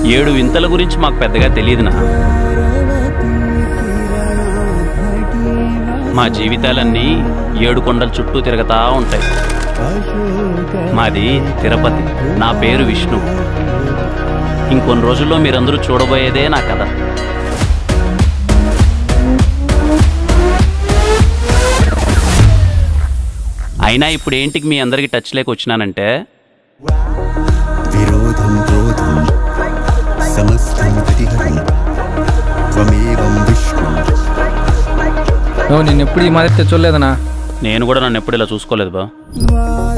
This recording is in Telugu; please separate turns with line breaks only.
ఏడు వింతల గురించి మాకు పెద్దగా తెలియదునా మా జీవితాలన్నీ ఏడు కొండల చుట్టూ తిరగతా ఉంటాయి మాది తిరుపతి నా పేరు విష్ణు ఇంకొన్ని రోజుల్లో మీరందరూ చూడబోయేదే నా కథ అయినా ఇప్పుడు ఏంటికి మీ అందరికి టచ్ లేక వచ్చినానంటే
विरोधं क्रोधं समस्तं प्रतिहरं त्वमेवं विष्णु
నువ్వు నిన్ను ఎప్పుడు ఈ మాదిరి చూడలేదనా
నేను కూడా నన్ను ఎప్పుడు ఇలా చూసుకోలేదు బా
वा